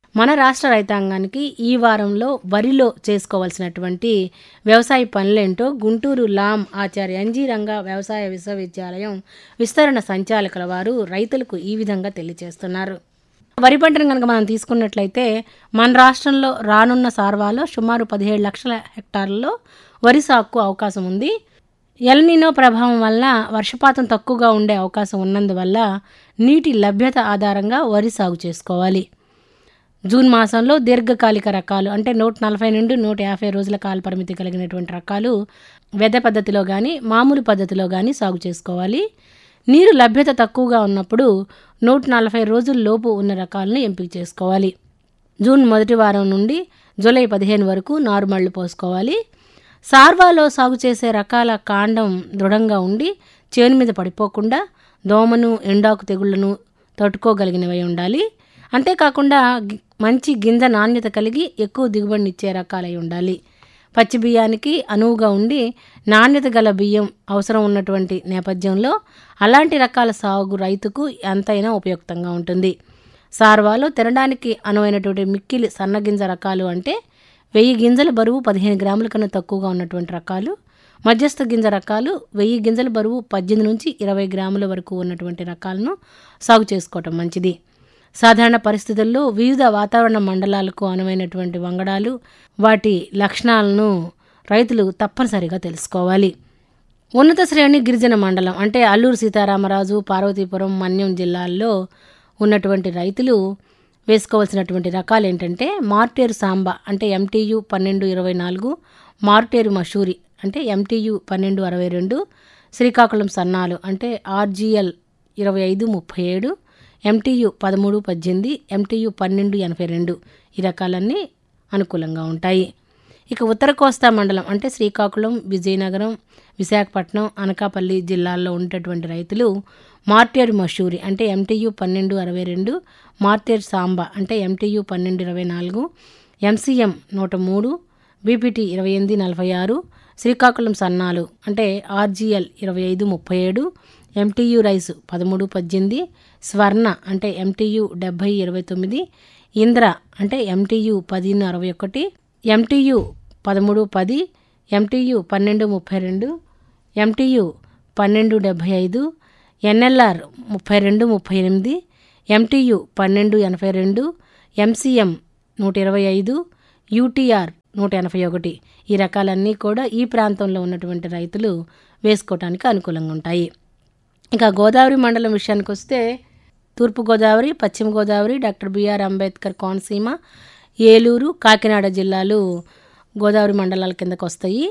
మన రాష్ట్ర రైతాంగానికి ఈ వారంలో వరిలో చేసుకోవాల్సినటువంటి వ్యవసాయ పనులేంటో గుంటూరు లాం ఆచార్య ఎన్జీ రంగా వ్యవసాయ విశ్వవిద్యాలయం విస్తరణ సంచాలకుల వారు రైతులకు ఈ విధంగా తెలియజేస్తున్నారు వరి పంటను కనుక మనం తీసుకున్నట్లయితే మన రాష్ట్రంలో రానున్న సార్వాలో సుమారు పదిహేడు లక్షల హెక్టార్లలో వరి సాగుకు అవకాశం ఉంది ఎల్నినో ప్రభావం వల్ల వర్షపాతం తక్కువగా ఉండే అవకాశం ఉన్నందువల్ల నీటి లభ్యత ఆధారంగా వరి సాగు చేసుకోవాలి జూన్ మాసంలో దీర్ఘకాలిక రకాలు అంటే నూట నలభై నుండి నూట యాభై రోజుల కాల పరిమితి కలిగినటువంటి రకాలు వెద పద్ధతిలో కానీ మామూలు పద్ధతిలో కానీ సాగు చేసుకోవాలి నీరు లభ్యత తక్కువగా ఉన్నప్పుడు నూట నలభై రోజుల లోపు ఉన్న రకాలను ఎంపిక చేసుకోవాలి జూన్ మొదటి వారం నుండి జూలై పదిహేను వరకు నారుమళ్లు పోసుకోవాలి సార్వాలో సాగు చేసే రకాల కాండం దృఢంగా ఉండి చేను మీద పడిపోకుండా దోమను ఎండాకు తెగుళ్లను తట్టుకోగలిగినవై ఉండాలి అంతేకాకుండా గి- మంచి గింజ నాణ్యత కలిగి ఎక్కువ దిగుబడినిచ్చే రకాలై ఉండాలి పచ్చి బియ్యానికి అనువుగా ఉండి నాణ్యత గల బియ్యం అవసరం ఉన్నటువంటి నేపథ్యంలో అలాంటి రకాల సాగు రైతుకు ఎంతైనా ఉపయుక్తంగా ఉంటుంది సార్వాలో తినడానికి అనువైనటువంటి మిక్కిలి సన్నగింజ రకాలు అంటే వెయ్యి గింజల బరువు పదిహేను గ్రాముల కన్నా తక్కువగా ఉన్నటువంటి రకాలు మధ్యస్థ గింజ రకాలు వెయ్యి గింజల బరువు పద్దెనిమిది నుంచి ఇరవై గ్రాముల వరకు ఉన్నటువంటి రకాలను సాగు చేసుకోవటం మంచిది సాధారణ పరిస్థితుల్లో వివిధ వాతావరణ మండలాలకు అనువైనటువంటి వంగడాలు వాటి లక్షణాలను రైతులు తప్పనిసరిగా తెలుసుకోవాలి ఉన్నత శ్రేణి గిరిజన మండలం అంటే అల్లూరు సీతారామరాజు పార్వతీపురం మన్యం జిల్లాల్లో ఉన్నటువంటి రైతులు వేసుకోవాల్సినటువంటి రకాలు ఏంటంటే మార్టేరు సాంబా అంటే ఎంటీయు పన్నెండు ఇరవై నాలుగు మార్టేరు మషూరి అంటే ఎంటీయు పన్నెండు అరవై రెండు శ్రీకాకుళం సన్నాలు అంటే ఆర్జీఎల్ ఇరవై ఐదు ముప్పై ఏడు ఎంటీయు పదమూడు పద్దెనిమిది ఎంటీయు పన్నెండు ఎనభై రెండు ఈ రకాలన్నీ అనుకూలంగా ఉంటాయి ఇక ఉత్తర కోస్తా మండలం అంటే శ్రీకాకుళం విజయనగరం విశాఖపట్నం అనకాపల్లి జిల్లాల్లో ఉండేటువంటి రైతులు మార్టేర్ మషూరి అంటే ఎంటీయు పన్నెండు అరవై రెండు మార్టేర్ సాంబా అంటే ఎంటీయు పన్నెండు ఇరవై నాలుగు ఎంసీఎం నూట మూడు బీపీటీ ఇరవై ఎనిమిది నలభై ఆరు శ్రీకాకుళం సన్నాలు అంటే ఆర్జీఎల్ ఇరవై ఐదు ముప్పై ఏడు ఎంటీయు రైస్ పదమూడు పద్దెనిమిది స్వర్ణ అంటే ఎంటీయు డెబ్భై ఇరవై తొమ్మిది ఇంద్ర అంటే ఎంటీయు పదిహేను అరవై ఒకటి ఎంటీయు పదమూడు పది ఎంటీయు పన్నెండు ముప్పై రెండు ఎంటీయు పన్నెండు డెబ్భై ఐదు ఎన్ఎల్ఆర్ ముప్పై రెండు ముప్పై ఎనిమిది ఎంటీయు పన్నెండు ఎనభై రెండు ఎంసీఎం నూట ఇరవై ఐదు యూటీఆర్ నూట ఎనభై ఒకటి ఈ రకాలన్నీ కూడా ఈ ప్రాంతంలో ఉన్నటువంటి రైతులు వేసుకోవటానికి అనుకూలంగా ఉంటాయి ఇక గోదావరి మండలం విషయానికి వస్తే తూర్పుగోదావరి పశ్చిమ గోదావరి డాక్టర్ బిఆర్ అంబేద్కర్ కోనసీమ ఏలూరు కాకినాడ జిల్లాలు గోదావరి మండలాల కిందకు వస్తాయి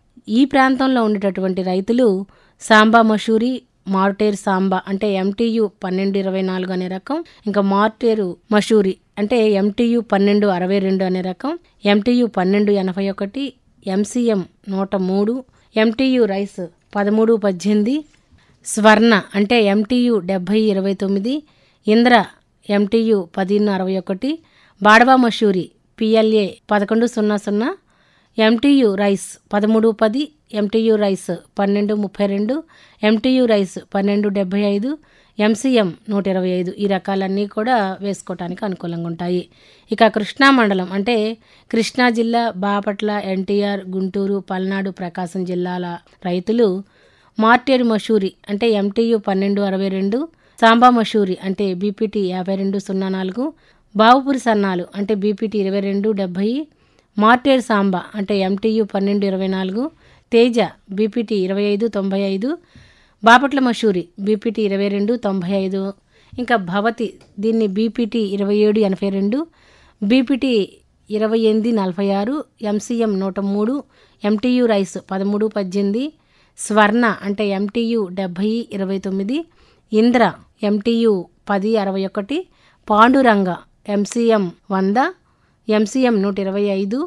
ఈ ప్రాంతంలో ఉండేటటువంటి రైతులు సాంబా మషూరి మార్టేరు సాంబా అంటే ఎంటీయు పన్నెండు ఇరవై నాలుగు అనే రకం ఇంకా మార్టేరు మషూరి అంటే ఎంటీయు పన్నెండు అరవై రెండు అనే రకం ఎంటీయు పన్నెండు ఎనభై ఒకటి ఎంసీఎం నూట మూడు ఎంటీయు రైస్ పదమూడు పద్దెనిమిది స్వర్ణ అంటే ఎంటీయు డెబ్భై ఇరవై తొమ్మిది ఇంద్ర ఎంటీయు పదిహేను అరవై ఒకటి బాడవా మషూరి పిఎల్ఏ పదకొండు సున్నా సున్నా ఎంటీయు రైస్ పదమూడు పది ఎంటీయు రైస్ పన్నెండు ముప్పై రెండు ఎంటీయు రైస్ పన్నెండు డెబ్భై ఐదు ఎంసీఎం నూట ఇరవై ఐదు ఈ రకాలన్నీ కూడా వేసుకోవటానికి అనుకూలంగా ఉంటాయి ఇక కృష్ణా మండలం అంటే కృష్ణా జిల్లా బాపట్ల ఎన్టీఆర్ గుంటూరు పల్నాడు ప్రకాశం జిల్లాల రైతులు మార్టేరు మషూరి అంటే ఎంటీయు పన్నెండు అరవై రెండు సాంబా మషూరి అంటే బీపీటీ యాభై రెండు సున్నా నాలుగు బావుపురి సన్నాలు అంటే బీపీటీ ఇరవై రెండు డెబ్భై మార్టేర్ సాంబా అంటే ఎంటీయు పన్నెండు ఇరవై నాలుగు తేజ బీపీటీ ఇరవై ఐదు తొంభై ఐదు బాపట్ల మషూరి బీపీటీ ఇరవై రెండు తొంభై ఐదు ఇంకా భవతి దీన్ని బీపీటీ ఇరవై ఏడు ఎనభై రెండు బీపీటీ ఇరవై ఎనిమిది నలభై ఆరు ఎంసీఎం నూట మూడు ఎంటీయు రైస్ పదమూడు పద్దెనిమిది స్వర్ణ అంటే ఎంటీయు డెబ్భై ఇరవై తొమ్మిది ఇంద్ర ఎంటీయు పది అరవై ఒకటి పాండురంగ ఎంసీఎం వంద ఎంసీఎం నూట ఇరవై ఐదు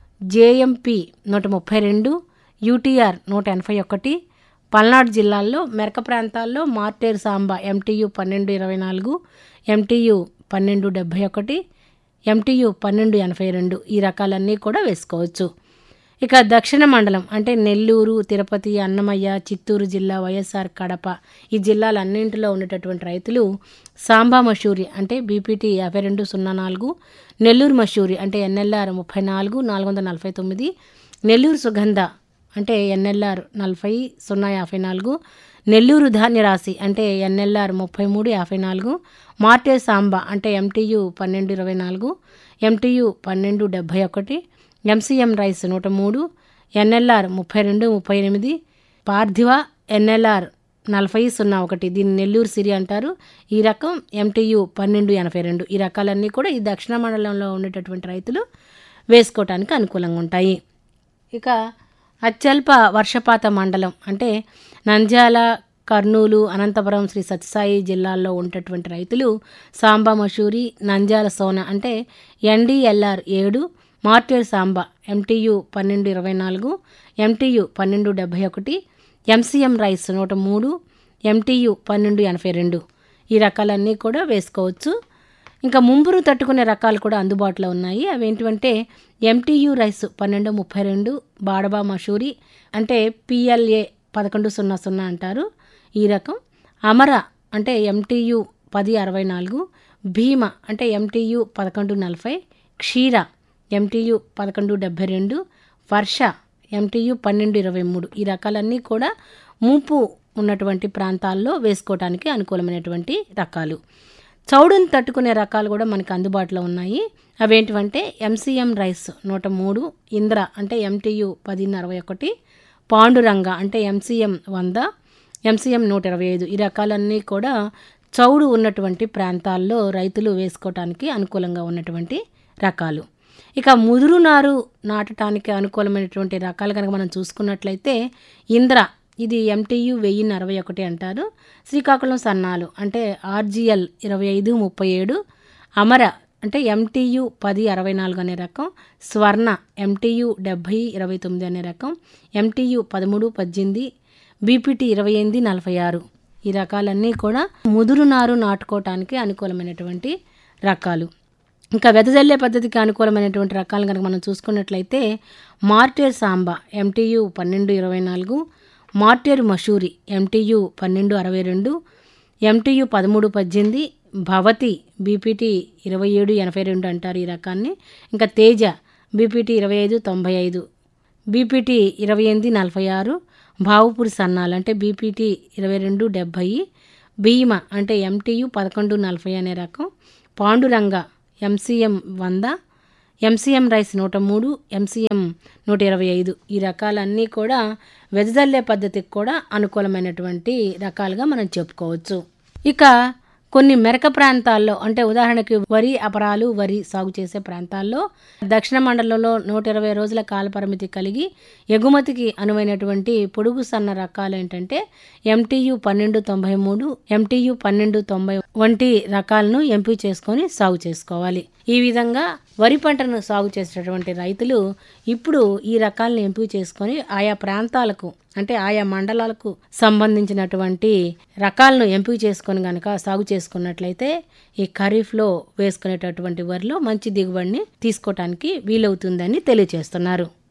జేఎంపీ నూట ముప్పై రెండు యూటీఆర్ నూట ఎనభై ఒకటి పల్నాడు జిల్లాల్లో మెరక ప్రాంతాల్లో మార్టేర్ సాంబా ఎంటీయు పన్నెండు ఇరవై నాలుగు ఎంటీయు పన్నెండు డెబ్భై ఒకటి ఎంటీయు పన్నెండు ఎనభై రెండు ఈ రకాలన్నీ కూడా వేసుకోవచ్చు ఇక దక్షిణ మండలం అంటే నెల్లూరు తిరుపతి అన్నమయ్య చిత్తూరు జిల్లా వైఎస్ఆర్ కడప ఈ జిల్లాలన్నింటిలో ఉండేటటువంటి రైతులు సాంబా మషూరి అంటే బీపీటీ యాభై రెండు సున్నా నాలుగు నెల్లూరు మషూరి అంటే ఎన్ఎల్ఆర్ ముప్పై నాలుగు నాలుగు వందల నలభై తొమ్మిది నెల్లూరు సుగంధ అంటే ఎన్ఎల్ఆర్ నలభై సున్నా యాభై నాలుగు నెల్లూరు ధాన్యరాశి అంటే ఎన్ఎల్ఆర్ ముప్పై మూడు యాభై నాలుగు మార్టే సాంబా అంటే ఎంటీయు పన్నెండు ఇరవై నాలుగు ఎంటీయు పన్నెండు డెబ్భై ఒకటి ఎంసీఎం రైస్ నూట మూడు ఎన్ఎల్ఆర్ ముప్పై రెండు ముప్పై ఎనిమిది పార్థివ ఎన్ఎల్ఆర్ నలభై సున్నా ఒకటి దీన్ని నెల్లూరు సిరి అంటారు ఈ రకం ఎంటీయు పన్నెండు ఎనభై రెండు ఈ రకాలన్నీ కూడా ఈ దక్షిణ మండలంలో ఉండేటటువంటి రైతులు వేసుకోవటానికి అనుకూలంగా ఉంటాయి ఇక అత్యల్ప వర్షపాత మండలం అంటే నంద్యాల కర్నూలు అనంతపురం శ్రీ సత్యసాయి జిల్లాల్లో ఉండేటువంటి రైతులు సాంబా మషూరి నంద్యాల సోన అంటే ఎన్డీఎల్ఆర్ ఏడు మార్టేర్ సాంబా ఎంటీయు పన్నెండు ఇరవై నాలుగు ఎంటీయు పన్నెండు డెబ్భై ఒకటి ఎంసీఎం రైస్ నూట మూడు ఎంటీయు పన్నెండు ఎనభై రెండు ఈ రకాలన్నీ కూడా వేసుకోవచ్చు ఇంకా ముంపురు తట్టుకునే రకాలు కూడా అందుబాటులో ఉన్నాయి అవి ఏంటంటే ఎంటీయు రైస్ పన్నెండు ముప్పై రెండు బాడబా మషూరి అంటే పిఎల్ఏ పదకొండు సున్నా సున్నా అంటారు ఈ రకం అమర అంటే ఎంటీయు పది అరవై నాలుగు భీమ అంటే ఎంటీయు పదకొండు నలభై క్షీర ఎంటీయు పదకొండు డెబ్భై రెండు వర్ష ఎంటీయు పన్నెండు ఇరవై మూడు ఈ రకాలన్నీ కూడా ముంపు ఉన్నటువంటి ప్రాంతాల్లో వేసుకోవడానికి అనుకూలమైనటువంటి రకాలు చౌడును తట్టుకునే రకాలు కూడా మనకు అందుబాటులో ఉన్నాయి అవేంటివంటే ఎంసీఎం రైస్ నూట మూడు ఇంద్ర అంటే ఎంటీయు పది అరవై ఒకటి పాండురంగ అంటే ఎంసీఎం వంద ఎంసీఎం నూట ఇరవై ఐదు ఈ రకాలన్నీ కూడా చౌడు ఉన్నటువంటి ప్రాంతాల్లో రైతులు వేసుకోవటానికి అనుకూలంగా ఉన్నటువంటి రకాలు ఇక ముదురు నారు నాటడానికి అనుకూలమైనటువంటి రకాలు కనుక మనం చూసుకున్నట్లయితే ఇంద్ర ఇది ఎంటీయు వెయ్యి అరవై ఒకటి అంటారు శ్రీకాకుళం సన్నాలు అంటే ఆర్జిఎల్ ఇరవై ఐదు ముప్పై ఏడు అమర అంటే ఎంటీయు పది అరవై నాలుగు అనే రకం స్వర్ణ ఎంటీయు డెబ్భై ఇరవై తొమ్మిది అనే రకం ఎంటీయు పదమూడు పద్దెనిమిది బీపీటీ ఇరవై ఎనిమిది నలభై ఆరు ఈ రకాలన్నీ కూడా ముదురు నారు నాటుకోవటానికి అనుకూలమైనటువంటి రకాలు ఇంకా వెదజల్లే పద్ధతికి అనుకూలమైనటువంటి రకాలు కనుక మనం చూసుకున్నట్లయితే మార్టేర్ సాంబా ఎంటీయు పన్నెండు ఇరవై నాలుగు మార్టేర్ మషూరి ఎంటీయు పన్నెండు అరవై రెండు ఎంటీయు పదమూడు పద్దెనిమిది భవతి బీపీటీ ఇరవై ఏడు ఎనభై రెండు అంటారు ఈ రకాన్ని ఇంకా తేజ బీపీటీ ఇరవై ఐదు తొంభై ఐదు బీపీటీ ఇరవై ఎనిమిది నలభై ఆరు భావుపురి సన్నాలు అంటే బీపీటీ ఇరవై రెండు డెబ్భై భీమ అంటే ఎంటీయు పదకొండు నలభై అనే రకం పాండురంగ ఎంసీఎం వంద ఎంసీఎం రైస్ నూట మూడు ఎంసీఎం నూట ఇరవై ఐదు ఈ రకాలన్నీ కూడా వెదజల్లే పద్ధతికి కూడా అనుకూలమైనటువంటి రకాలుగా మనం చెప్పుకోవచ్చు ఇక కొన్ని మెరక ప్రాంతాల్లో అంటే ఉదాహరణకి వరి అపరాలు వరి సాగు చేసే ప్రాంతాల్లో దక్షిణ మండలంలో నూట ఇరవై రోజుల కాలపరిమితి కలిగి ఎగుమతికి అనువైనటువంటి పొడుగు సన్న రకాలు ఏంటంటే ఎంటీయు పన్నెండు తొంభై మూడు ఎంటీయు పన్నెండు తొంభై వంటి రకాలను ఎంపిక చేసుకొని సాగు చేసుకోవాలి ఈ విధంగా వరి పంటను సాగు చేసేటటువంటి రైతులు ఇప్పుడు ఈ రకాలను ఎంపిక చేసుకొని ఆయా ప్రాంతాలకు అంటే ఆయా మండలాలకు సంబంధించినటువంటి రకాలను ఎంపిక చేసుకొని గనక సాగు చేసుకున్నట్లయితే ఈ ఖరీఫ్లో వేసుకునేటటువంటి వరిలో మంచి దిగుబడిని తీసుకోవటానికి వీలవుతుందని తెలియజేస్తున్నారు